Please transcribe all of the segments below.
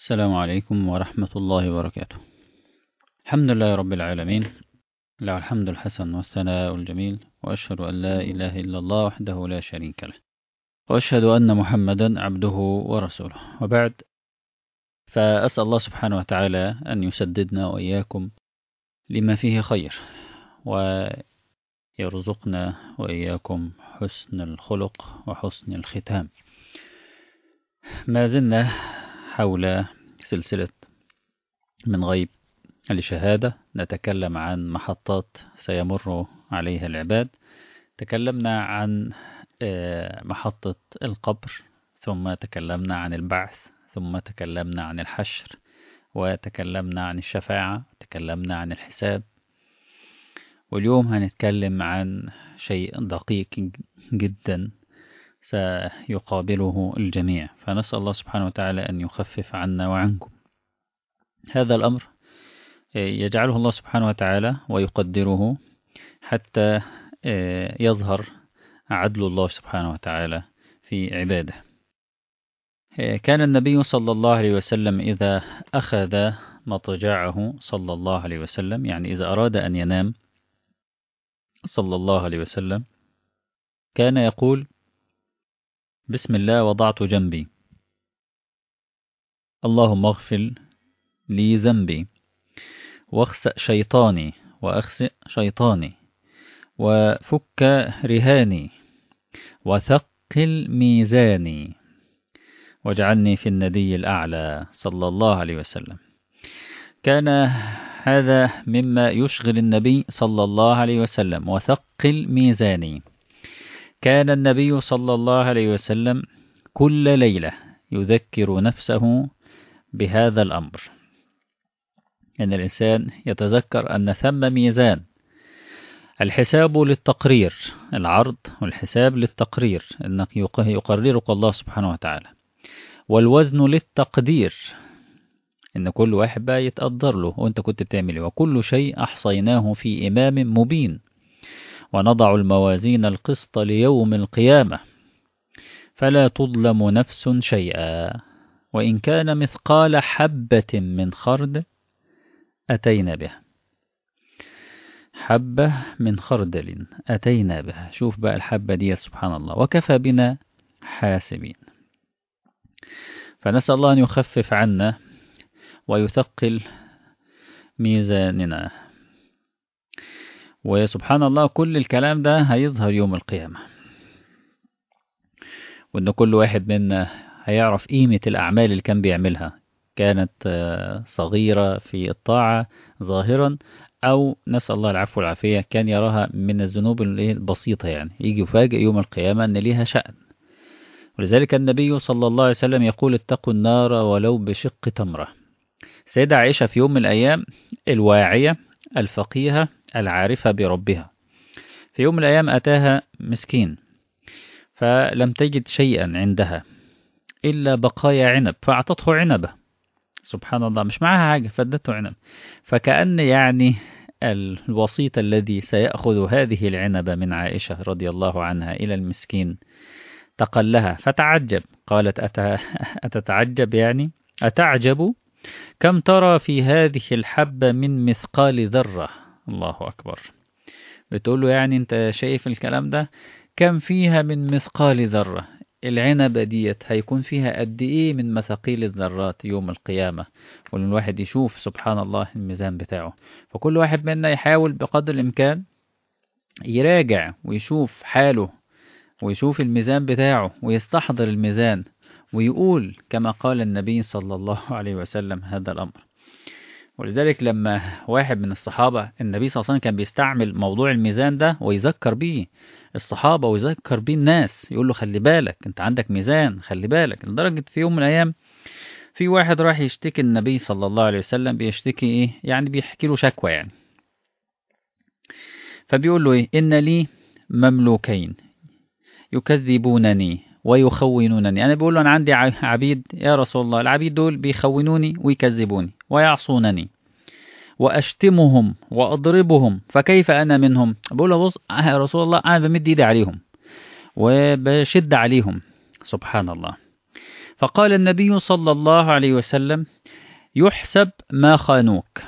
السلام عليكم ورحمة الله وبركاته الحمد لله رب العالمين له الحمد الحسن والثناء الجميل وأشهد أن لا إله إلا الله وحده لا شريك له وأشهد أن محمدا عبده ورسوله وبعد فأسأل الله سبحانه وتعالى أن يسددنا وإياكم لما فيه خير ويرزقنا وإياكم حسن الخلق وحسن الختام ما زلنا حول سلسلة من غيب لشهادة نتكلم عن محطات سيمر عليها العباد تكلمنا عن محطة القبر ثم تكلمنا عن البعث ثم تكلمنا عن الحشر وتكلمنا عن الشفاعة تكلمنا عن الحساب واليوم هنتكلم عن شيء دقيق جدا سيقابله الجميع فنسأل الله سبحانه وتعالى أن يخفف عنا وعنكم هذا الأمر يجعله الله سبحانه وتعالى ويقدره حتى يظهر عدل الله سبحانه وتعالى في عباده كان النبي صلى الله عليه وسلم إذا أخذ مضجعه صلى الله عليه وسلم يعني إذا أراد أن ينام صلى الله عليه وسلم كان يقول بسم الله وضعت جنبي اللهم اغفر لي ذنبي واخسأ شيطاني وأخسئ شيطاني وفك رهاني وثقل ميزاني واجعلني في الندي الأعلى صلى الله عليه وسلم كان هذا مما يشغل النبي صلى الله عليه وسلم وثقل ميزاني كان النبي صلى الله عليه وسلم كل ليلة يذكر نفسه بهذا الأمر أن الإنسان يتذكر أن ثم ميزان الحساب للتقرير العرض والحساب للتقرير أنك يقررك الله سبحانه وتعالى والوزن للتقدير إن كل واحد بقى يتقدر له وأنت كنت بتعمل إيه وكل شيء أحصيناه في إمام مبين ونضع الموازين القسط ليوم القيامة فلا تظلم نفس شيئا وإن كان مثقال حبة من خرد أتينا بها حبة من خردل أتينا بها شوف بقى الحبة دي سبحان الله وكفى بنا حاسبين فنسأل الله أن يخفف عنا ويثقل ميزاننا وسبحان الله كل الكلام ده هيظهر يوم القيامة وإن كل واحد منا هيعرف قيمة الأعمال اللي كان بيعملها كانت صغيرة في الطاعة ظاهرا أو نسأل الله العفو والعافية كان يراها من الذنوب البسيطة يعني يجي يفاجئ يوم القيامة أن ليها شأن ولذلك النبي صلى الله عليه وسلم يقول اتقوا النار ولو بشق تمرة سيدة عائشة في يوم من الأيام الواعية الفقيهة العارفة بربها في يوم من الأيام أتاها مسكين فلم تجد شيئا عندها إلا بقايا عنب فأعطته عنبة سبحان الله مش معها حاجة فادته عنب فكأن يعني الوسيط الذي سيأخذ هذه العنبة من عائشة رضي الله عنها إلى المسكين تقلها فتعجب قالت أتتعجب يعني أتعجب كم ترى في هذه الحبة من مثقال ذرة الله أكبر بتقول له يعني أنت شايف الكلام ده كم فيها من مثقال ذرة العنبة ديت هيكون فيها قد إيه من مثاقيل الذرات يوم القيامة وإن الواحد يشوف سبحان الله الميزان بتاعه فكل واحد منا يحاول بقدر الإمكان يراجع ويشوف حاله ويشوف الميزان بتاعه ويستحضر الميزان ويقول كما قال النبي صلى الله عليه وسلم هذا الأمر ولذلك لما واحد من الصحابة النبي صلى الله عليه وسلم كان بيستعمل موضوع الميزان ده ويذكر بيه الصحابة ويذكر بيه الناس يقول له خلي بالك انت عندك ميزان خلي بالك لدرجة في يوم من الأيام في واحد راح يشتكي النبي صلى الله عليه وسلم بيشتكي ايه يعني بيحكي له شكوى يعني فبيقول له ايه ان لي مملوكين يكذبونني ويخونونني أنا بقول له أنا عندي عبيد يا رسول الله العبيد دول بيخونوني ويكذبوني ويعصونني وأشتمهم وأضربهم فكيف أنا منهم بقول له بص يا رسول الله أنا بمد إيدي عليهم وبشد عليهم سبحان الله فقال النبي صلى الله عليه وسلم يحسب ما خانوك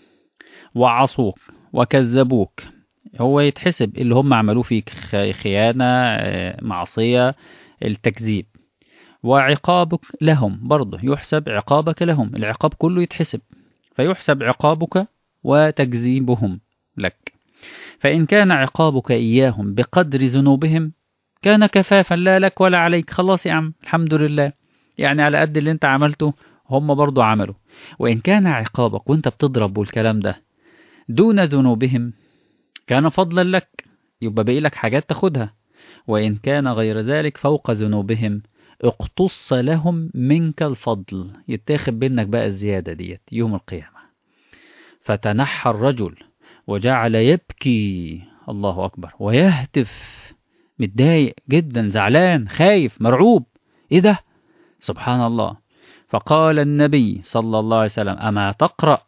وعصوك وكذبوك هو يتحسب اللي هم عملوه فيك خيانة معصية التكذيب وعقابك لهم برضه يحسب عقابك لهم العقاب كله يتحسب فيحسب عقابك وتكذيبهم لك فإن كان عقابك إياهم بقدر ذنوبهم كان كفافا لا لك ولا عليك خلاص يا عم الحمد لله يعني على قد اللي انت عملته هم برضو عملوا وإن كان عقابك وانت بتضرب والكلام ده دون ذنوبهم كان فضلا لك يبقى باقي لك حاجات تاخدها وإن كان غير ذلك فوق ذنوبهم اقتص لهم منك الفضل يتاخد بينك بقى الزيادة ديت يوم القيامة فتنحى الرجل وجعل يبكي الله أكبر ويهتف متضايق جدا زعلان خايف مرعوب ايه ده سبحان الله فقال النبي صلى الله عليه وسلم أما تقرأ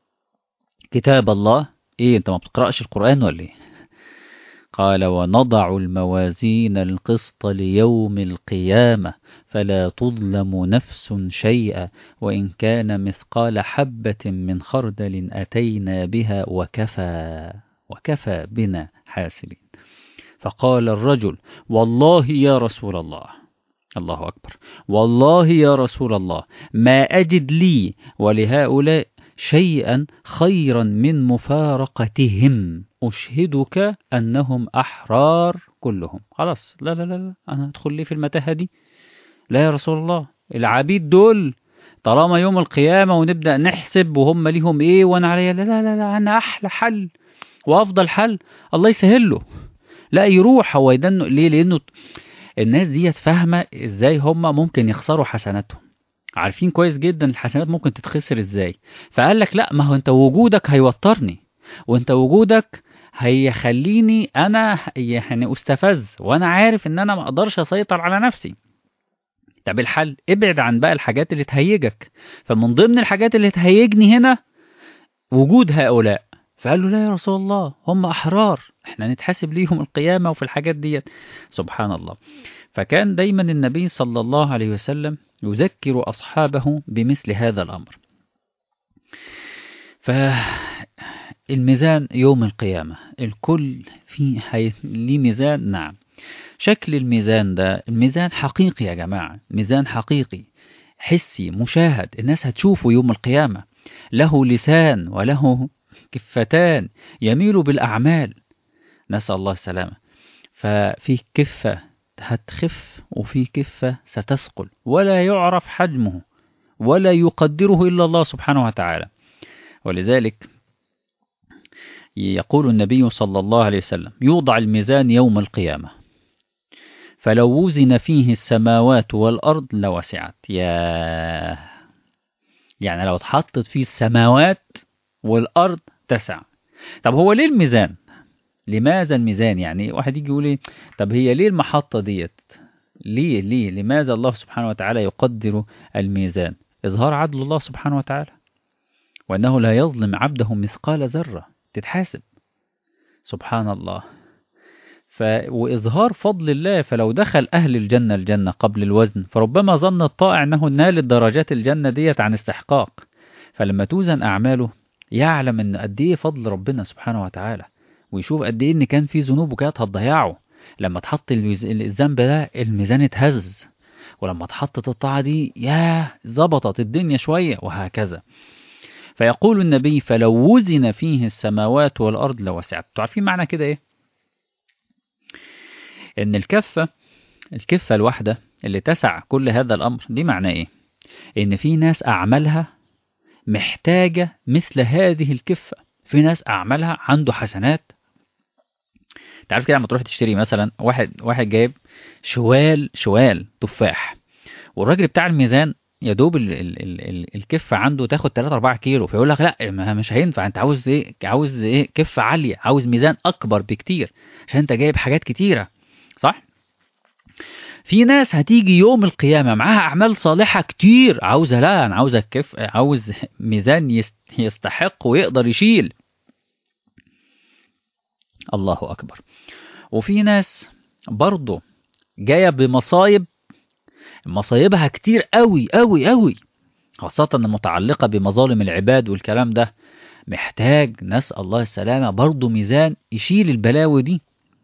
كتاب الله ايه انت ما بتقرأش القرآن ولا ايه قال ونضع الموازين القسط ليوم القيامة فلا تظلم نفس شيئا وإن كان مثقال حبة من خردل أتينا بها وكفى وكفى بنا حاسبين فقال الرجل والله يا رسول الله الله أكبر والله يا رسول الله ما أجد لي ولهؤلاء شيئا خيرا من مفارقتهم أشهدك أنهم أحرار كلهم خلاص لا لا لا, لا. أنا أدخل لي في المتاهة دي لا يا رسول الله العبيد دول طالما يوم القيامة ونبدأ نحسب وهم ليهم إيه وأنا عليا لا لا لا, لا أنا أحلى حل وأفضل حل الله يسهل له لا يروح هو يدنه ليه لأنه الناس ديت فاهمة إزاي هم ممكن يخسروا حسناتهم عارفين كويس جدا الحسنات ممكن تتخسر ازاي فقال لك لا ما هو انت وجودك هيوترني وانت وجودك هيخليني انا يعني استفز وانا عارف ان انا ما اقدرش اسيطر على نفسي طب الحل ابعد عن بقى الحاجات اللي تهيجك فمن ضمن الحاجات اللي تهيجني هنا وجود هؤلاء فقال له لا يا رسول الله هم احرار احنا نتحاسب ليهم القيامة وفي الحاجات ديت سبحان الله فكان دايما النبي صلى الله عليه وسلم يذكر أصحابه بمثل هذا الأمر فالميزان يوم القيامة الكل فيه ليه ميزان نعم شكل الميزان ده الميزان حقيقي يا جماعة ميزان حقيقي حسي مشاهد الناس هتشوفه يوم القيامة له لسان وله كفتان يميل بالأعمال نسأل الله السلامة ففي كفة هتخف وفي كفة ستثقل ولا يعرف حجمه ولا يقدره إلا الله سبحانه وتعالى ولذلك يقول النبي صلى الله عليه وسلم يوضع الميزان يوم القيامة فلو وزن فيه السماوات والأرض لوسعت يا يعني لو اتحطت فيه السماوات والأرض تسع طب هو ليه الميزان لماذا الميزان يعني واحد يجي يقول ايه طب هي ليه المحطة ديت ليه ليه لماذا الله سبحانه وتعالى يقدر الميزان إظهار عدل الله سبحانه وتعالى وأنه لا يظلم عبده مثقال ذرة تتحاسب سبحان الله ف... وإظهار فضل الله فلو دخل أهل الجنة الجنة قبل الوزن فربما ظن الطائع أنه نال الدرجات الجنة ديت عن استحقاق فلما توزن أعماله يعلم أن قد إيه فضل ربنا سبحانه وتعالى ويشوف قد ايه ان كان في ذنوب وكانت هتضيعه لما تحط الذنب ده الميزان اتهز ولما اتحطت الطاعة دي ياه ظبطت الدنيا شوية وهكذا فيقول النبي فلو وزن فيه السماوات والأرض لوسعت تعرفين معنى كده ايه ان الكفة الكفة الواحدة اللي تسع كل هذا الأمر دي معناه ايه ان في ناس أعمالها محتاجة مثل هذه الكفة في ناس أعمالها عنده حسنات تعرف كده لما تروح تشتري مثلا واحد واحد جايب شوال شوال تفاح والراجل بتاع الميزان يا دوب ال ال ال ال الكفه عنده تاخد 3 4 كيلو فيقول لك لا ما مش هينفع انت عاوز ايه عاوز ايه كفه عاليه عاوز ميزان اكبر بكتير عشان انت جايب حاجات كتيره صح في ناس هتيجي يوم القيامة معاها أعمال صالحة كتير عاوزة لا أنا عاوزة كف عاوز ميزان يستحق ويقدر يشيل الله أكبر وفي ناس برضه جاية بمصايب مصايبها كتير قوي قوي قوي خاصة متعلقة بمظالم العباد والكلام ده محتاج نسأل الله السلامة برضه ميزان يشيل البلاوي دي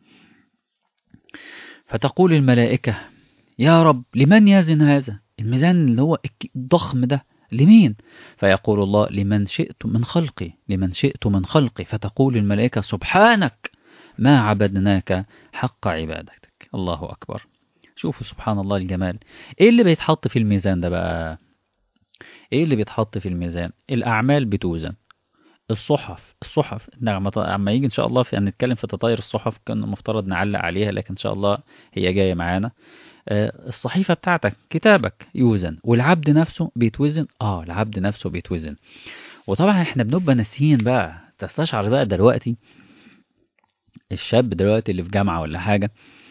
فتقول الملائكة يا رب لمن يزن هذا الميزان اللي هو الضخم ده لمين فيقول الله لمن شئت من خلقي لمن شئت من خلقي فتقول الملائكة سبحانك ما عبدناك حق عبادتك الله أكبر شوفوا سبحان الله الجمال ايه اللي بيتحط في الميزان ده بقى ايه اللي بيتحط في الميزان الاعمال بتوزن الصحف الصحف لما يجي ان شاء الله في ان نتكلم في تطاير الصحف كان المفترض نعلق عليها لكن ان شاء الله هي جايه معانا الصحيفه بتاعتك كتابك يوزن والعبد نفسه بيتوزن اه العبد نفسه بيتوزن وطبعا احنا بنبقى ناسيين بقى تستشعر بقى دلوقتي الشاب دلوقتي اللي في جامعه ولا حاجه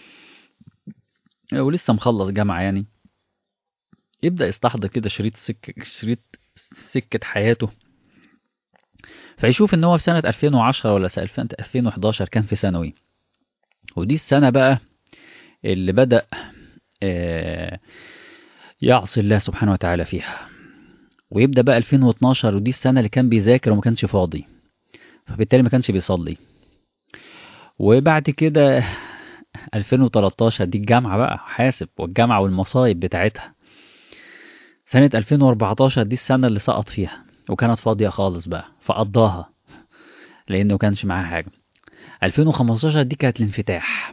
ولسه مخلص جامعه يعني يبدا يستحضر كده شريط سكه شريط سكه حياته فيشوف ان هو في سنة 2010 ولا 2011 كان في ثانوي ودي السنة بقى اللي بدأ يعصي الله سبحانه وتعالى فيها ويبدأ بقى 2012 ودي السنة اللي كان بيذاكر وما كانش فاضي فبالتالي ما كانش بيصلي وبعد كده 2013 دي الجامعة بقى حاسب والجامعة والمصايب بتاعتها سنة 2014 دي السنة اللي سقط فيها وكانت فاضية خالص بقى فقضاها لأنه كانش معاه حاجة 2015 دي كانت الانفتاح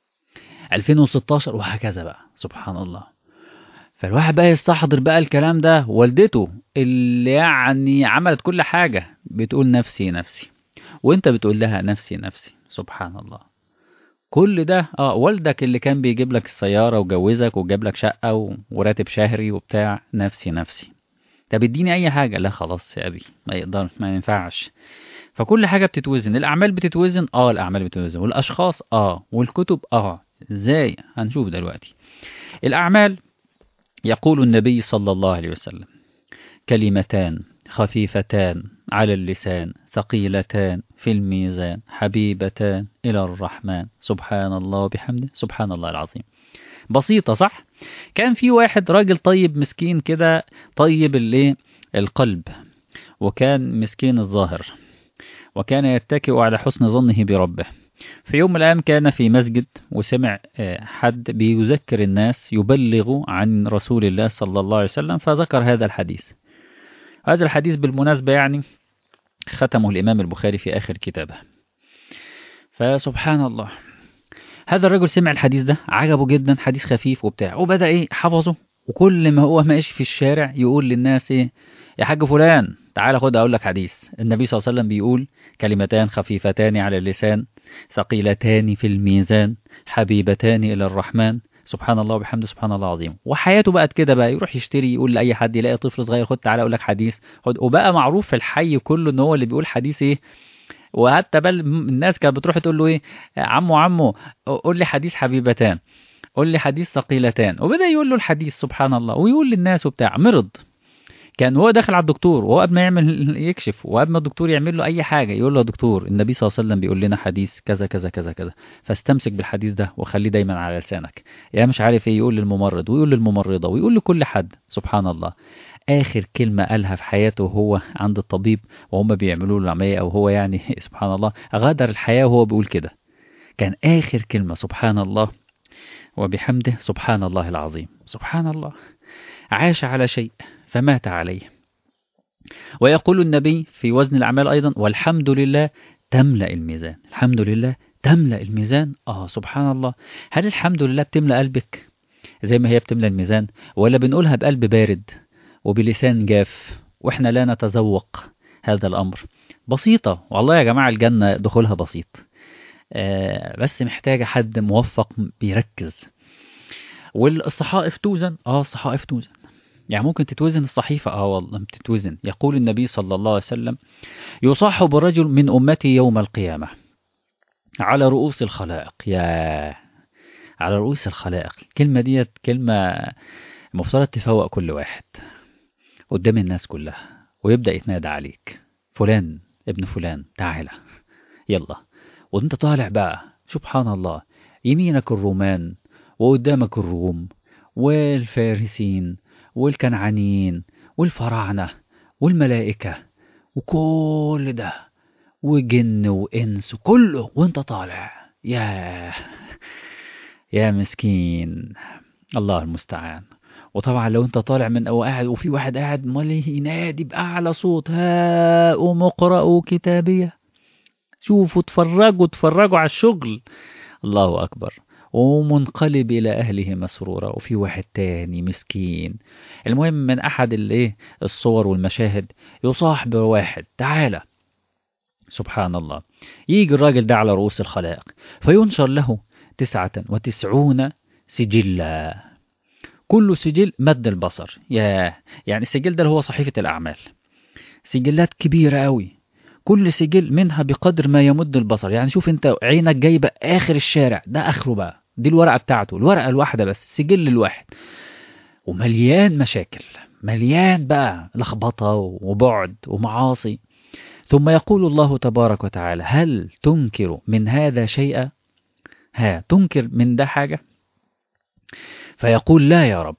2016 وهكذا بقى سبحان الله فالواحد بقى يستحضر بقى الكلام ده والدته اللي يعني عملت كل حاجة بتقول نفسي نفسي وانت بتقول لها نفسي نفسي سبحان الله كل ده اه والدك اللي كان بيجيب لك السيارة وجوزك وجاب لك شقة وراتب شهري وبتاع نفسي نفسي طب اديني اي حاجه لا خلاص يا ابي ما يقدر ما ينفعش فكل حاجه بتتوزن الاعمال بتتوزن اه الاعمال بتتوزن والاشخاص اه والكتب اه ازاي هنشوف دلوقتي الاعمال يقول النبي صلى الله عليه وسلم كلمتان خفيفتان على اللسان ثقيلتان في الميزان حبيبتان الى الرحمن سبحان الله وبحمده سبحان الله العظيم بسيطة صح؟ كان في واحد راجل طيب مسكين كده طيب الايه القلب وكان مسكين الظاهر وكان يتكئ على حسن ظنه بربه في يوم من الأيام كان في مسجد وسمع حد بيذكر الناس يبلغ عن رسول الله صلى الله عليه وسلم فذكر هذا الحديث هذا الحديث بالمناسبة يعني ختمه الإمام البخاري في آخر كتابه فسبحان الله هذا الرجل سمع الحديث ده عجبه جدا حديث خفيف وبتاع وبدأ ايه حفظه وكل ما هو ماشي في الشارع يقول للناس ايه يا حاج فلان تعال خد اقول لك حديث النبي صلى الله عليه وسلم بيقول كلمتان خفيفتان على اللسان ثقيلتان في الميزان حبيبتان الى الرحمن سبحان الله وبحمده سبحان الله العظيم وحياته بقت كده بقى يروح يشتري يقول لاي حد يلاقي طفل صغير خد تعالى اقول لك حديث خد وبقى معروف في الحي كله ان هو اللي بيقول حديث ايه وحتى بل الناس كانت بتروح تقول له ايه عمو عمو قول لي حديث حبيبتان قول لي حديث ثقيلتان وبدا يقول له الحديث سبحان الله ويقول للناس وبتاع مرض كان هو داخل على الدكتور وهو قبل ما يعمل يكشف وقبل ما الدكتور يعمل له اي حاجه يقول له يا دكتور النبي صلى الله عليه وسلم بيقول لنا حديث كذا كذا كذا كذا فاستمسك بالحديث ده وخليه دايما على لسانك يا مش عارف ايه يقول للممرض ويقول للممرضه ويقول لكل حد سبحان الله آخر كلمة قالها في حياته وهو عند الطبيب وهم بيعملوا له العملية أو هو يعني سبحان الله غادر الحياة وهو بيقول كده كان آخر كلمة سبحان الله وبحمده سبحان الله العظيم سبحان الله عاش على شيء فمات عليه ويقول النبي في وزن الأعمال أيضا والحمد لله تملأ الميزان الحمد لله تملأ الميزان آه سبحان الله هل الحمد لله بتملأ قلبك زي ما هي بتملأ الميزان ولا بنقولها بقلب بارد وبلسان جاف واحنا لا نتذوق هذا الأمر بسيطة والله يا جماعة الجنة دخولها بسيط آه بس محتاجة حد موفق بيركز والصحائف توزن اه الصحائف توزن يعني ممكن تتوزن الصحيفة اه والله بتتوزن يقول النبي صلى الله عليه وسلم يصاحب الرجل من أمتي يوم القيامة على رؤوس الخلائق يا على رؤوس الخلائق الكلمة ديت كلمة المفترض تفوق كل واحد قدام الناس كلها ويبدأ يتنادى عليك فلان ابن فلان تعالى يلا وانت طالع بقى سبحان الله يمينك الرومان وقدامك الروم والفارسين والكنعانيين والفراعنة والملائكة وكل ده وجن وإنس وكله وانت طالع يا يا مسكين الله المستعان وطبعا لو انت طالع من او قاعد وفي واحد قاعد ماله ينادي باعلى صوت هاؤم اقرأوا كتابيه شوفوا اتفرجوا اتفرجوا على الشغل الله اكبر ومنقلب الى اهله مسرورا وفي واحد تاني مسكين المهم من احد الايه الصور والمشاهد يصاح بواحد تعالى سبحان الله يجي الراجل ده على رؤوس الخلائق فينشر له تسعة وتسعون سجلا كل سجل مد البصر يا يعني السجل ده اللي هو صحيفة الأعمال سجلات كبيرة أوي كل سجل منها بقدر ما يمد البصر يعني شوف انت عينك جايبة آخر الشارع ده آخره بقى دي الورقة بتاعته الورقة الواحدة بس السجل الواحد ومليان مشاكل مليان بقى لخبطة وبعد ومعاصي ثم يقول الله تبارك وتعالى هل تنكر من هذا شيئا ها تنكر من ده حاجة فيقول لا يا رب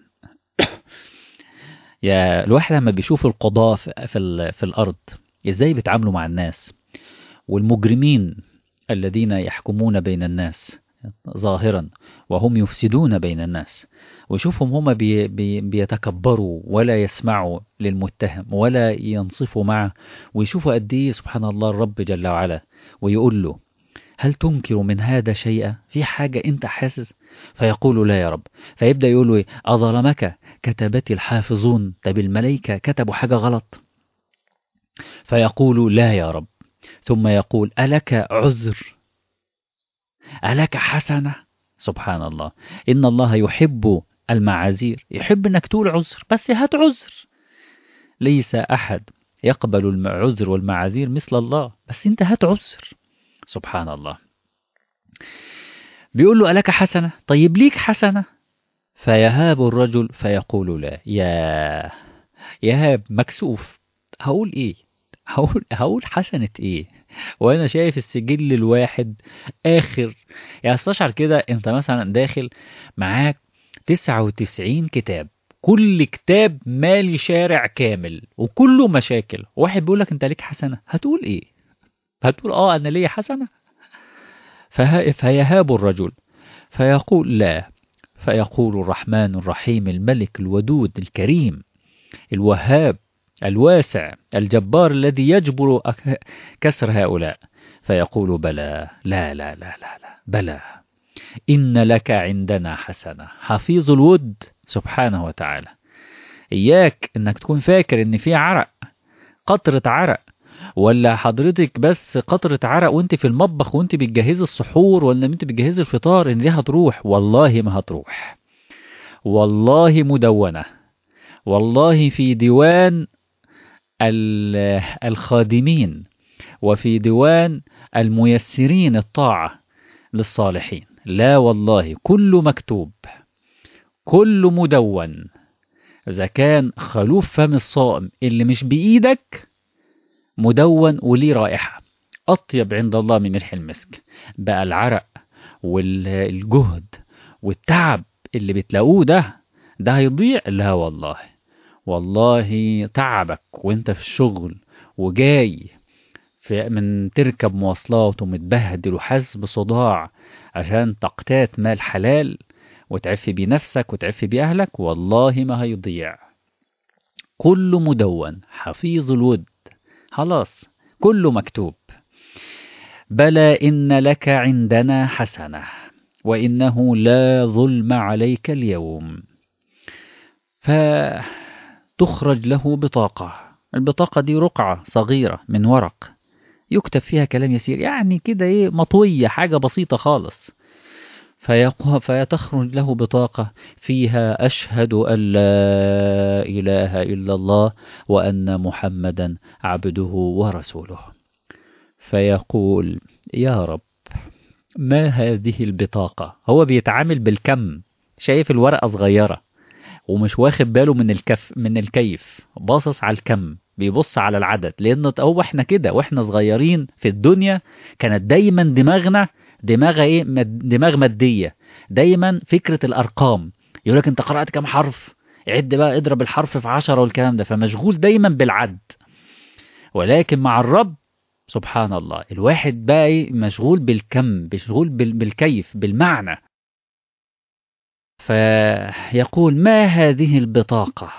يا الواحد لما بيشوف القضاة في, في, في الأرض إزاي بيتعاملوا مع الناس والمجرمين الذين يحكمون بين الناس ظاهرا وهم يفسدون بين الناس ويشوفهم هم بي بي بيتكبروا ولا يسمعوا للمتهم ولا ينصفوا معه ويشوفوا قد ايه سبحان الله الرب جل وعلا ويقول له هل تنكر من هذا شيئا في حاجة انت حاسس فيقول لا يا رب فيبدأ يقول له أظلمك كتبت الحافظون طب الملائكة كتبوا حاجة غلط فيقول لا يا رب ثم يقول ألك عذر ألك حسنة سبحان الله إن الله يحب المعاذير يحب انك تقول عذر بس هات عذر ليس احد يقبل العذر والمعاذير مثل الله بس انت هات عذر سبحان الله بيقول له ألك حسنة طيب ليك حسنة فيهاب الرجل فيقول لا يا يهاب مكسوف هقول ايه هقول هقول حسنة ايه وانا شايف السجل الواحد اخر يعني استشعر كده انت مثلا داخل معاك 99 كتاب كل كتاب مالي شارع كامل وكله مشاكل واحد بيقول لك انت ليك حسنة هتقول ايه هتقول اه انا ليا حسنة فيهاب الرجل فيقول لا فيقول الرحمن الرحيم الملك الودود الكريم الوهاب الواسع الجبار الذي يجبر كسر هؤلاء فيقول بلى لا لا لا لا, لا بلى إن لك عندنا حسنة حفيظ الود سبحانه وتعالى إياك إنك تكون فاكر إن في عرق قطرة عرق ولا حضرتك بس قطرة عرق وانت في المطبخ وانت بتجهزي السحور ولا انت بتجهزي الفطار ان دي هتروح والله ما هتروح والله مدونة والله في ديوان الخادمين وفي ديوان الميسرين الطاعة للصالحين لا والله كل مكتوب كل مدون إذا كان خلوف فم الصائم اللي مش بإيدك مدون وليه رائحة أطيب عند الله من ريح المسك بقى العرق والجهد والتعب اللي بتلاقوه ده ده هيضيع لا والله والله تعبك وانت في الشغل وجاي في من تركب مواصلات ومتبهدل وحاسس بصداع عشان تقتات مال حلال وتعفي بنفسك وتعفي بأهلك والله ما هيضيع كله مدون حفيظ الود خلاص كله مكتوب بلى إن لك عندنا حسنة وإنه لا ظلم عليك اليوم فتخرج له بطاقة البطاقة دي رقعة صغيرة من ورق يكتب فيها كلام يسير يعني كده ايه مطوية حاجة بسيطة خالص فيتخرج له بطاقة فيها أشهد أن لا إله إلا الله وأن محمدا عبده ورسوله فيقول يا رب ما هذه البطاقة هو بيتعامل بالكم شايف الورقة صغيرة ومش واخد باله من الكف من الكيف باصص على الكم بيبص على العدد لان هو احنا كده واحنا صغيرين في الدنيا كانت دايما دماغنا دماغ ايه دماغ ماديه دايما فكره الارقام يقول لك انت قرات كام حرف عد بقى اضرب الحرف في عشرة والكلام ده فمشغول دايما بالعد ولكن مع الرب سبحان الله الواحد بقى إيه؟ مشغول بالكم مشغول بال- بالكيف بالمعنى فيقول ما هذه البطاقة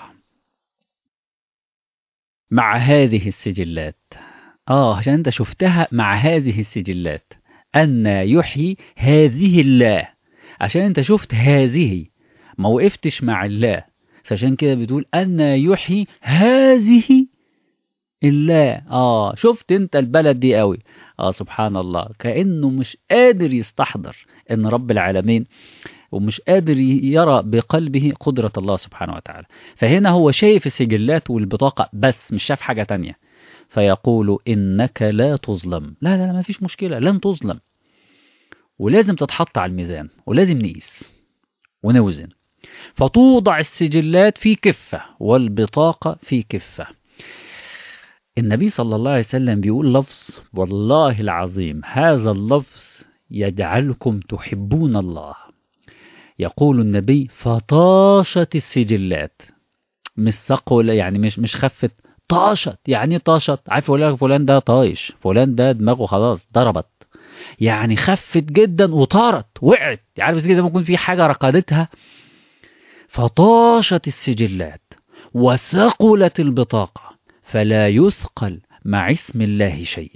مع هذه السجلات اه عشان انت شفتها مع هذه السجلات أن يحيي هذه الله عشان انت شفت هذه ما وقفتش مع الله فعشان كده بتقول أن يحيي هذه الله اه شفت انت البلد دي قوي اه سبحان الله كأنه مش قادر يستحضر ان رب العالمين ومش قادر يرى بقلبه قدرة الله سبحانه وتعالى فهنا هو شايف السجلات والبطاقة بس مش شاف حاجة تانية فيقول إنك لا تظلم لا لا لا ما فيش مشكلة لن تظلم ولازم تتحط على الميزان ولازم نقيس ونوزن فتوضع السجلات في كفة والبطاقة في كفة النبي صلى الله عليه وسلم بيقول لفظ والله العظيم هذا اللفظ يجعلكم تحبون الله يقول النبي فطاشت السجلات مش ثقل يعني مش مش خفت طاشت يعني طاشت عارف فلان فلان ده طايش فلان ده دماغه خلاص ضربت يعني خفت جدا وطارت وقعت عارف كده ممكن في حاجه رقدتها فطاشت السجلات وثقلت البطاقه فلا يثقل مع اسم الله شيء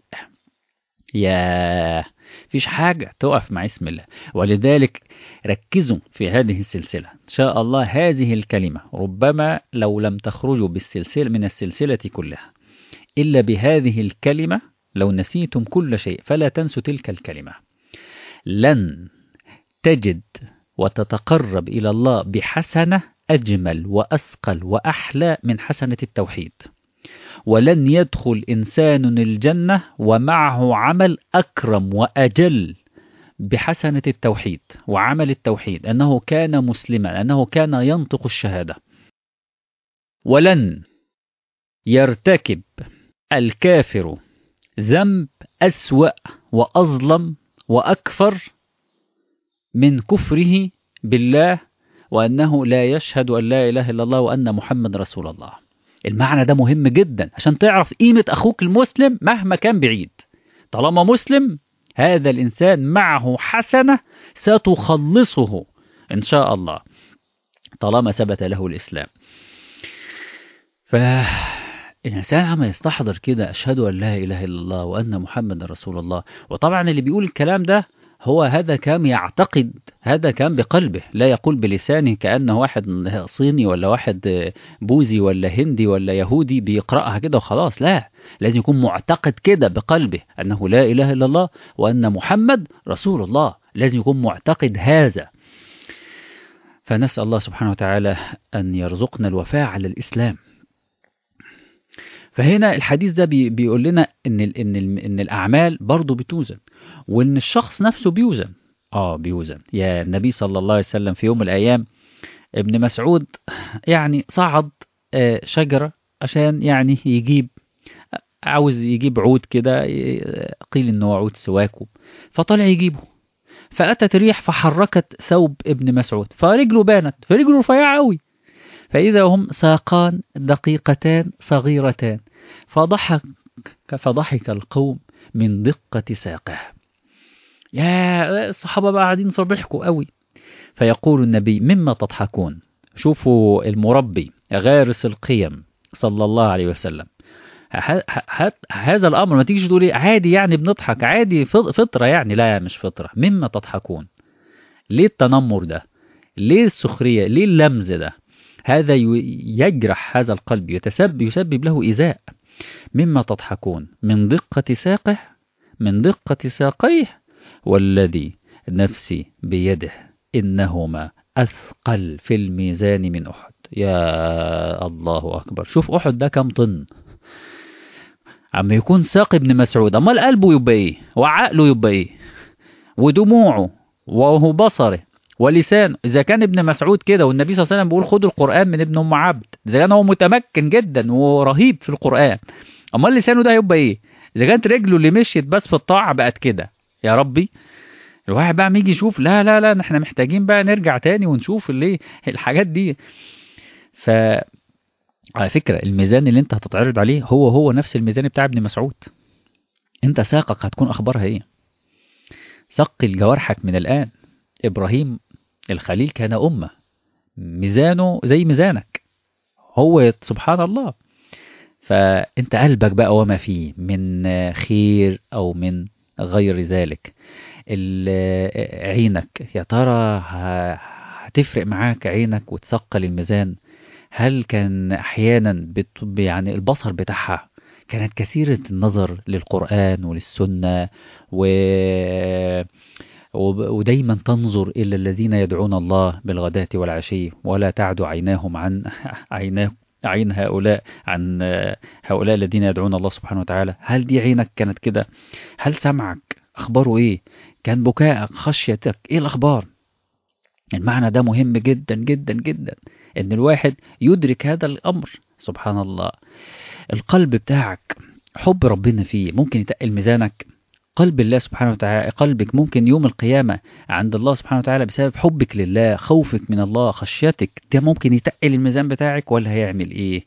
يا فيش حاجة تقف مع اسم الله ولذلك ركزوا في هذه السلسلة إن شاء الله هذه الكلمة ربما لو لم تخرجوا بالسلسلة من السلسلة كلها إلا بهذه الكلمة لو نسيتم كل شيء فلا تنسوا تلك الكلمة لن تجد وتتقرب إلى الله بحسنة أجمل وأثقل وأحلى من حسنة التوحيد ولن يدخل إنسان الجنة ومعه عمل أكرم وأجل بحسنة التوحيد وعمل التوحيد أنه كان مسلما أنه كان ينطق الشهادة ولن يرتكب الكافر ذنب أسوأ وأظلم وأكفر من كفره بالله وأنه لا يشهد أن لا إله إلا الله وأن محمد رسول الله المعنى ده مهم جدا عشان تعرف قيمة أخوك المسلم مهما كان بعيد طالما مسلم هذا الإنسان معه حسنة ستخلصه إن شاء الله طالما ثبت له الإسلام فالإنسان عما يستحضر كده أشهد أن لا إله إلا الله وأن محمد رسول الله وطبعا اللي بيقول الكلام ده هو هذا كان يعتقد هذا كان بقلبه لا يقول بلسانه كأنه واحد صيني ولا واحد بوذي ولا هندي ولا يهودي بيقرأها كده وخلاص لا لازم يكون معتقد كده بقلبه أنه لا إله إلا الله وأن محمد رسول الله لازم يكون معتقد هذا فنسأل الله سبحانه وتعالى أن يرزقنا الوفاء على الإسلام فهنا الحديث ده بي بيقول لنا إن, ال إن, ال إن الأعمال برضه بتوزن وإن الشخص نفسه بيوزن آه بيوزن يا النبي صلى الله عليه وسلم في يوم من الأيام ابن مسعود يعني صعد شجرة عشان يعني يجيب عاوز يجيب عود كده قيل انه عود سواكه فطلع يجيبه فأتت ريح فحركت ثوب ابن مسعود فرجله بانت فرجله رفيعة قوي فإذا هم ساقان دقيقتان صغيرتان فضحك فضحك القوم من دقة ساقه يا الصحابة بقى قاعدين فضحكوا قوي فيقول النبي مما تضحكون شوفوا المربي غارس القيم صلى الله عليه وسلم هذا الأمر ما تيجيش تقولي عادي يعني بنضحك عادي فطرة يعني لا مش فطرة مما تضحكون ليه التنمر ده ليه السخرية ليه اللمز ده هذا يجرح هذا القلب يتسبب يسبب له إيذاء مما تضحكون من دقة ساقه من دقة ساقيه والذي نفسي بيده إنهما أثقل في الميزان من أحد يا الله أكبر شوف أحد ده كم طن عم يكون ساق ابن مسعود أمال قلبه يبقى إيه وعقله يبقى إيه ودموعه وهو بصره ولسانه إذا كان ابن مسعود كده والنبي صلى الله عليه وسلم بيقول خدوا القرآن من ابن أم عبد إذا كان هو متمكن جدا ورهيب في القرآن أمال لسانه ده هيبقى إيه إذا كانت رجله اللي مشيت بس في الطاعة بقت كده يا ربي الواحد بقى يجي يشوف لا لا لا احنا محتاجين بقى نرجع تاني ونشوف اللي الحاجات دي ف على فكرة الميزان اللي انت هتتعرض عليه هو هو نفس الميزان بتاع ابن مسعود انت ساقك هتكون اخبارها ايه ثقل جوارحك من الان ابراهيم الخليل كان امة ميزانه زي ميزانك هو سبحان الله فانت قلبك بقى وما فيه من خير او من غير ذلك عينك يا ترى هتفرق معاك عينك وتثقل الميزان هل كان احيانا بت... يعني البصر بتاعها كانت كثيرة النظر للقرآن وللسنة و... ودايما تنظر إلى الذين يدعون الله بالغداة والعشي ولا تعد عيناهم عن عيناه عين هؤلاء عن هؤلاء الذين يدعون الله سبحانه وتعالى هل دي عينك كانت كده هل سمعك أخباره إيه كان بكائك خشيتك إيه الأخبار المعنى ده مهم جدا جدا جدا ان الواحد يدرك هذا الامر سبحان الله القلب بتاعك حب ربنا فيه ممكن يتقل ميزانك قلب الله سبحانه وتعالى قلبك ممكن يوم القيامة عند الله سبحانه وتعالى بسبب حبك لله خوفك من الله خشيتك ده ممكن يتقل الميزان بتاعك ولا هيعمل ايه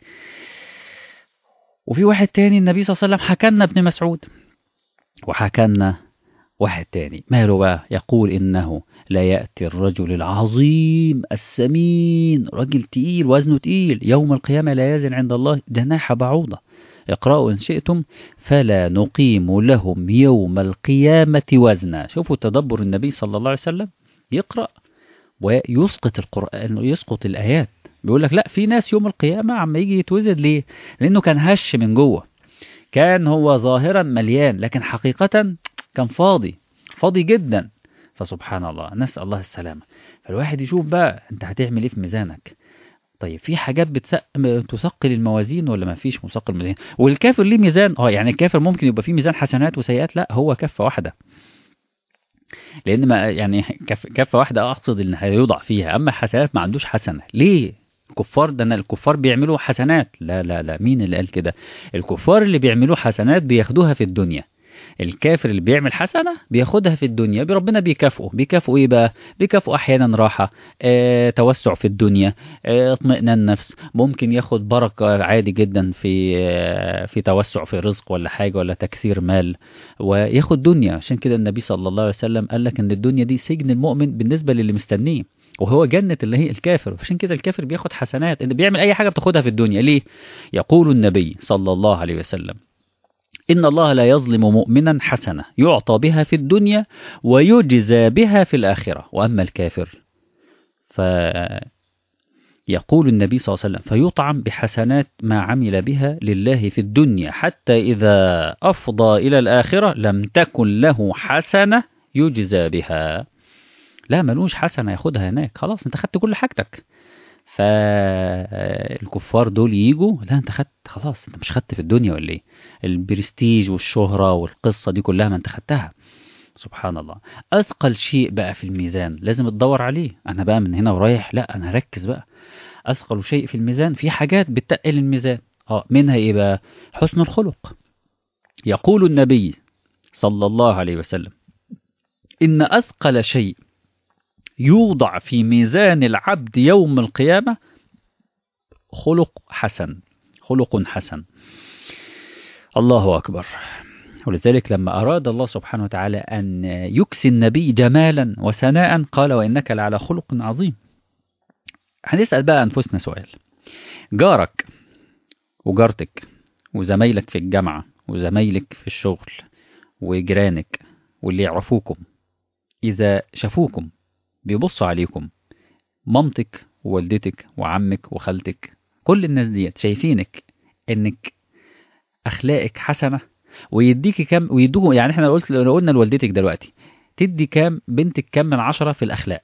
وفي واحد تاني النبي صلى الله عليه وسلم حكى ابن مسعود وحكى واحد تاني ماله بقى يقول إنه لا يأتي الرجل العظيم السمين رجل تقيل وزنه تقيل يوم القيامة لا يزن عند الله جناح بعوضة اقرأوا إن شئتم فلا نقيم لهم يوم القيامة وزنا شوفوا تدبر النبي صلى الله عليه وسلم يقرأ ويسقط القرآن يسقط الآيات بيقول لك لا في ناس يوم القيامة عم يجي يتوزن ليه لأنه كان هش من جوه كان هو ظاهرا مليان لكن حقيقة كان فاضي فاضي جدا فسبحان الله نسأل الله السلامة فالواحد يشوف بقى انت هتعمل ايه في ميزانك طيب في حاجات بتسق... تثقل الموازين ولا ما فيش مثقل الموازين والكافر ليه ميزان اه يعني الكافر ممكن يبقى فيه ميزان حسنات وسيئات لا هو كفة واحدة لان ما يعني كف... كفة واحدة اقصد ان هيوضع فيها اما حسنات ما عندوش حسنة ليه الكفار ده الكفار بيعملوا حسنات لا لا لا مين اللي قال كده الكفار اللي بيعملوا حسنات بياخدوها في الدنيا الكافر اللي بيعمل حسنة بياخدها في الدنيا ربنا بيكافئه بيكافئه ايه بقى بيكافئه احيانا راحة اه توسع في الدنيا اه اطمئنان نفس ممكن ياخد بركة عادي جدا في اه في توسع في رزق ولا حاجة ولا تكثير مال وياخد دنيا عشان كده النبي صلى الله عليه وسلم قال لك ان الدنيا دي سجن المؤمن بالنسبة للي مستنيه وهو جنة اللي هي الكافر عشان كده الكافر بياخد حسنات اللي بيعمل اي حاجة بتاخدها في الدنيا ليه يقول النبي صلى الله عليه وسلم إن الله لا يظلم مؤمنا حسنة يعطى بها في الدنيا ويجزى بها في الآخرة وأما الكافر فيقول النبي صلى الله عليه وسلم فيطعم بحسنات ما عمل بها لله في الدنيا حتى إذا أفضى إلى الآخرة لم تكن له حسنة يجزى بها لا ملوش حسنة ياخدها هناك خلاص انت خدت كل حاجتك فالكفار دول يجوا لا انت خدت خلاص انت مش خدت في الدنيا ولا ايه البرستيج والشهرة والقصة دي كلها ما انت خدتها سبحان الله اثقل شيء بقى في الميزان لازم تدور عليه انا بقى من هنا ورايح لا انا هركز بقى اثقل شيء في الميزان في حاجات بتقل الميزان اه منها ايه بقى حسن الخلق يقول النبي صلى الله عليه وسلم ان اثقل شيء يوضع في ميزان العبد يوم القيامة خلق حسن خلق حسن الله أكبر ولذلك لما أراد الله سبحانه وتعالى أن يكسي النبي جمالا وثناء قال وإنك لعلى خلق عظيم هنسأل بقى أنفسنا سؤال جارك وجارتك وزمايلك في الجامعة وزمايلك في الشغل وجيرانك واللي يعرفوكم إذا شافوكم بيبصوا عليكم مامتك ووالدتك وعمك وخالتك كل الناس ديت شايفينك انك اخلاقك حسنه ويديكي كام ويدوه يعني احنا قلت لو قلنا لوالدتك دلوقتي تدي كام بنتك كام من عشرة في الاخلاق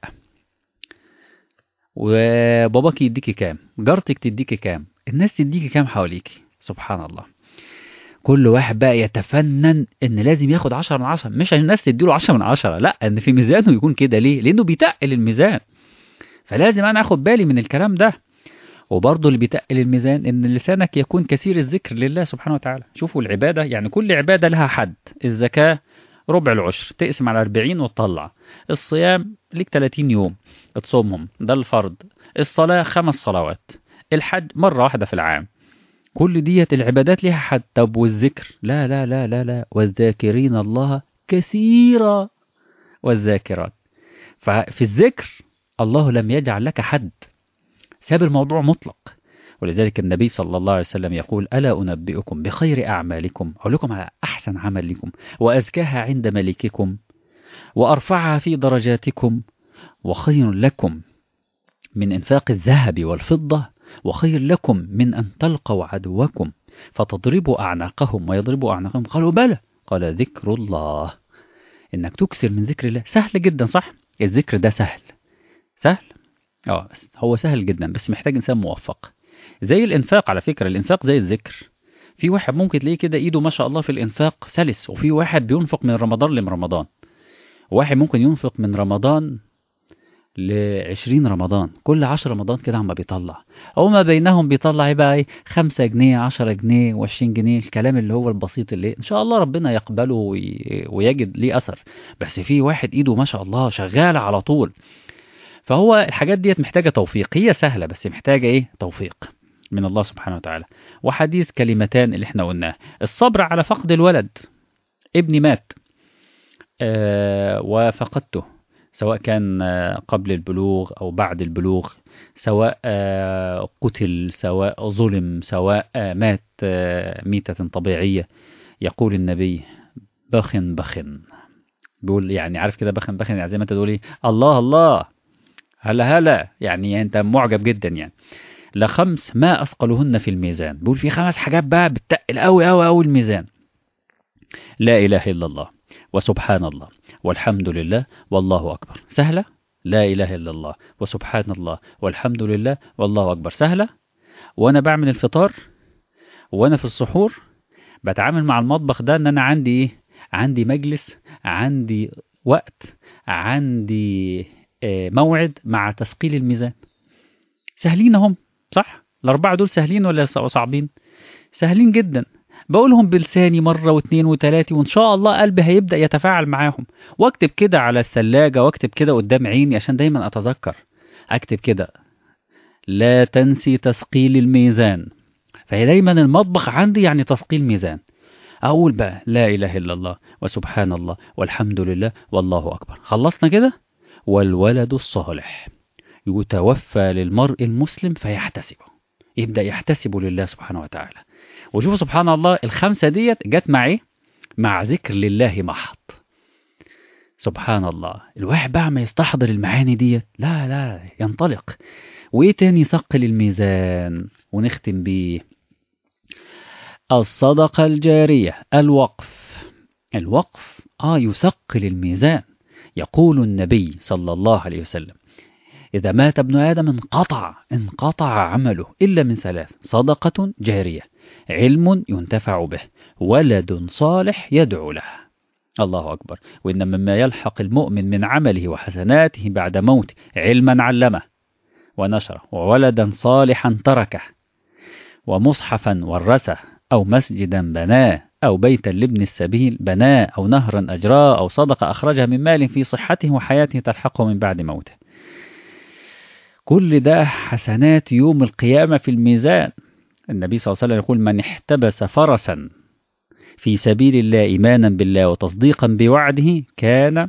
وباباك يديكي كام جارتك تديكي كام الناس تديكي كام حواليكي سبحان الله كل واحد بقى يتفنن ان لازم ياخد 10 من 10 مش عشان الناس تديله 10 من 10 لا ان في ميزانه يكون كده ليه لانه بيتقل الميزان فلازم انا اخد بالي من الكلام ده وبرضه اللي بيتقل الميزان ان لسانك يكون كثير الذكر لله سبحانه وتعالى شوفوا العباده يعني كل عباده لها حد الزكاه ربع العشر تقسم على 40 وتطلع الصيام ليك 30 يوم تصومهم ده الفرض الصلاه خمس صلوات الحج مرة واحدة في العام كل ديت العبادات ليها حد طب والذكر لا لا لا لا لا والذاكرين الله كثيرا والذاكرات ففي الذكر الله لم يجعل لك حد ساب الموضوع مطلق ولذلك النبي صلى الله عليه وسلم يقول ألا أنبئكم بخير أعمالكم أقول لكم على أحسن عمل لكم وأزكاها عند ملككم وأرفعها في درجاتكم وخير لكم من إنفاق الذهب والفضة وخير لكم من أن تلقوا عدوكم فتضربوا أعناقهم ويضربوا أعناقهم قالوا بلى قال ذكر الله إنك تكثر من ذكر الله سهل جدا صح الذكر ده سهل سهل اه هو سهل جدا بس محتاج إنسان موفق زي الإنفاق على فكرة الإنفاق زي الذكر في واحد ممكن تلاقيه كده إيده ما شاء الله في الإنفاق سلس وفي واحد بينفق من رمضان لرمضان واحد ممكن ينفق من رمضان لعشرين رمضان كل عشر رمضان كده عم بيطلع هو ما بينهم بيطلع بقى ايه خمسة جنيه عشرة جنيه وعشرين جنيه الكلام اللي هو البسيط اللي ان شاء الله ربنا يقبله وي... ويجد ليه اثر بس في واحد ايده ما شاء الله شغالة على طول فهو الحاجات ديت محتاجة توفيق هي سهلة بس محتاجة ايه توفيق من الله سبحانه وتعالى وحديث كلمتان اللي احنا قلناه الصبر على فقد الولد ابني مات آه وفقدته سواء كان قبل البلوغ أو بعد البلوغ سواء قتل سواء ظلم سواء مات ميتة طبيعية يقول النبي بخن بخن بيقول يعني عارف كده بخن بخن يعني زي ما انت تقول ايه الله الله هلا هلا يعني انت معجب جدا يعني لخمس ما اثقلهن في الميزان بيقول في خمس حاجات بقى بتقل قوي قوي قوي الميزان لا اله الا الله وسبحان الله والحمد لله والله أكبر سهلة لا إله إلا الله وسبحان الله والحمد لله والله أكبر سهلة وأنا بعمل الفطار وأنا في السحور بتعامل مع المطبخ ده أن أنا عندي إيه عندي مجلس عندي وقت عندي موعد مع تثقيل الميزان سهلين هم صح الأربعة دول سهلين ولا صعبين سهلين جدا بقولهم بلساني مرة واثنين وثلاثة وإن شاء الله قلبي هيبدأ يتفاعل معاهم واكتب كده على الثلاجة واكتب كده قدام عيني عشان دايما أتذكر أكتب كده لا تنسي تثقيل الميزان فهي دايما المطبخ عندي يعني تثقيل ميزان أقول بقى لا إله إلا الله وسبحان الله والحمد لله والله أكبر خلصنا كده والولد الصالح يتوفى للمرء المسلم فيحتسبه يبدأ يحتسب لله سبحانه وتعالى وشوفوا سبحان الله الخمسة ديت جت مع ايه مع ذكر لله محض سبحان الله الواحد بقى ما يستحضر المعاني ديت لا لا ينطلق وايه تاني يثقل الميزان ونختم بيه الصدقة الجارية الوقف الوقف اه يثقل الميزان يقول النبي صلى الله عليه وسلم إذا مات ابن آدم انقطع انقطع عمله إلا من ثلاث صدقة جارية علم ينتفع به ولد صالح يدعو له الله أكبر وإن مما يلحق المؤمن من عمله وحسناته بعد موته علما علمه ونشره وولدا صالحا تركه ومصحفا ورثه أو مسجدا بناه أو بيتا لابن السبيل بناه أو نهرا أجراه أو صدقة أخرجها من مال في صحته وحياته تلحقه من بعد موته كل ده حسنات يوم القيامة في الميزان النبي صلى الله عليه وسلم يقول من احتبس فرسا في سبيل الله إيمانا بالله وتصديقا بوعده كان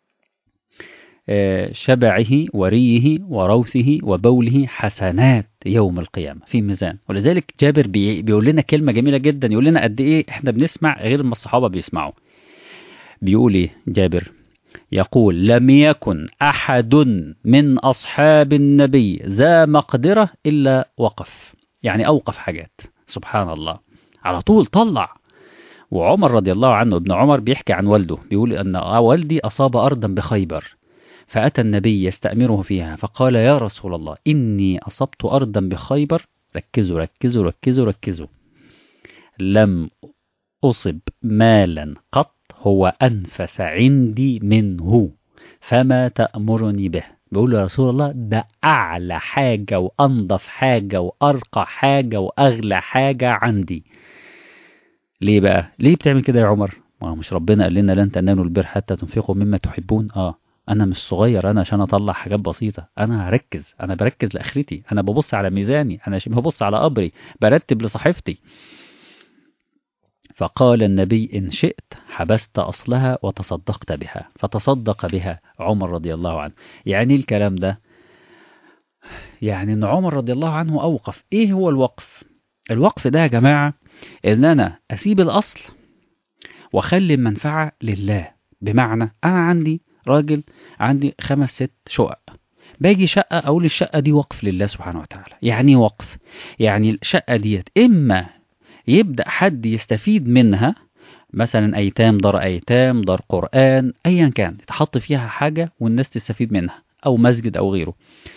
شبعه وريه وروثه وبوله حسنات يوم القيامة في ميزان ولذلك جابر بيقول لنا كلمة جميلة جدا يقول لنا قد إيه إحنا بنسمع غير ما الصحابة بيسمعوا بيقول إيه جابر يقول لم يكن أحد من أصحاب النبي ذا مقدرة إلا وقف يعني أوقف حاجات سبحان الله على طول طلع وعمر رضي الله عنه ابن عمر بيحكي عن والده بيقول أن والدي أصاب أرضا بخيبر فأتى النبي يستأمره فيها فقال يا رسول الله إني أصبت أرضا بخيبر ركزوا ركزوا ركزوا ركزوا لم أصب مالا قط هو أنفس عندي منه فما تأمرني به بيقول يا رسول الله ده أعلى حاجة وأنظف حاجة وأرقى حاجة وأغلى حاجة عندي ليه بقى ليه بتعمل كده يا عمر ما مش ربنا قال لنا لن تنالوا البر حتى تنفقوا مما تحبون اه انا مش صغير انا عشان اطلع حاجات بسيطه انا هركز انا بركز لاخرتي انا ببص على ميزاني انا ش- ببص على قبري برتب لصحيفتي فقال النبي إن شئت حبست أصلها وتصدقت بها فتصدق بها عمر رضي الله عنه يعني الكلام ده يعني ان عمر رضي الله عنه اوقف ايه هو الوقف الوقف ده يا جماعه ان انا اسيب الاصل واخلي المنفعه لله بمعنى انا عندي راجل عندي خمس ست شقق باجي شقه اقول الشقه دي وقف لله سبحانه وتعالى يعني إيه وقف يعني الشقه ديت اما يبدا حد يستفيد منها مثلا ايتام دار ايتام دار قران ايا كان يتحط فيها حاجه والناس تستفيد منها او مسجد او غيره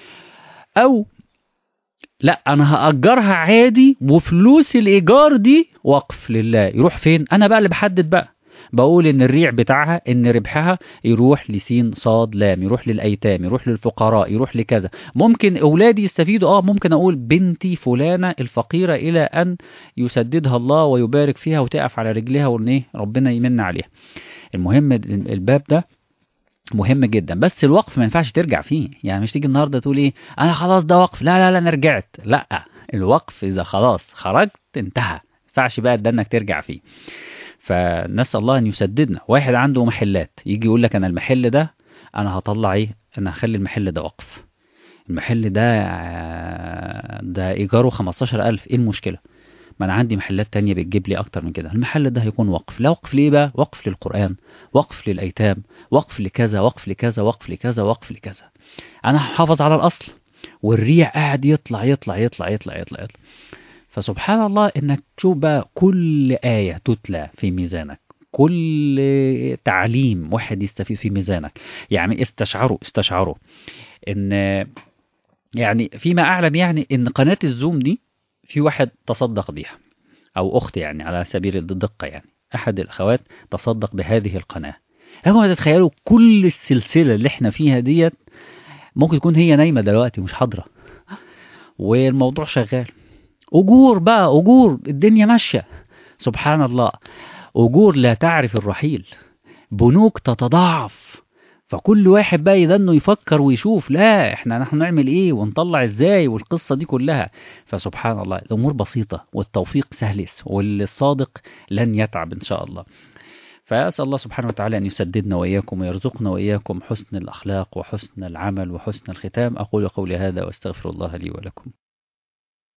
او لا انا هاجرها عادي وفلوس الايجار دي وقف لله يروح فين انا بقى اللي بحدد بقى بقول ان الريع بتاعها ان ربحها يروح لسين صاد لام يروح للايتام يروح للفقراء يروح لكذا ممكن اولادي يستفيدوا اه ممكن اقول بنتي فلانه الفقيره الى ان يسددها الله ويبارك فيها وتقف على رجليها وان ايه ربنا يمن عليها المهم الباب ده مهم جدا بس الوقف ما ينفعش ترجع فيه يعني مش تيجي النهارده تقول ايه انا خلاص ده وقف لا لا لا انا رجعت لا الوقف اذا خلاص خرجت انتهى ما ينفعش بقى ده انك ترجع فيه فنسال الله ان يسددنا واحد عنده محلات يجي يقول لك انا المحل ده انا هطلع ايه انا هخلي المحل ده وقف المحل ده ده ايجاره 15000 ايه المشكله ما انا عندي محلات تانية بتجيب لي اكتر من كده المحل ده هيكون وقف لا وقف ليه بقى وقف للقرآن وقف للايتام وقف لكذا وقف لكذا وقف لكذا وقف لكذا انا هحافظ على الاصل والريع قاعد يطلع يطلع يطلع يطلع يطلع يطلع فسبحان الله انك تشوف بقى كل آية تتلى في ميزانك كل تعليم واحد يستفيد في ميزانك يعني استشعروا استشعروا ان يعني فيما اعلم يعني ان قناة الزوم دي في واحد تصدق بيها او اخت يعني على سبيل الدقة يعني احد الاخوات تصدق بهذه القناة لكم تتخيلوا كل السلسلة اللي احنا فيها ديت ممكن تكون هي نايمة دلوقتي مش حاضرة والموضوع شغال أجور بقى أجور الدنيا ماشية سبحان الله أجور لا تعرف الرحيل بنوك تتضاعف فكل واحد بقى إذا انه يفكر ويشوف لا احنا نحن نعمل ايه ونطلع ازاي والقصة دي كلها فسبحان الله الامور بسيطة والتوفيق سهلس والصادق لن يتعب ان شاء الله فأسأل الله سبحانه وتعالى أن يسددنا وإياكم ويرزقنا وإياكم حسن الأخلاق وحسن العمل وحسن الختام أقول قولي هذا وأستغفر الله لي ولكم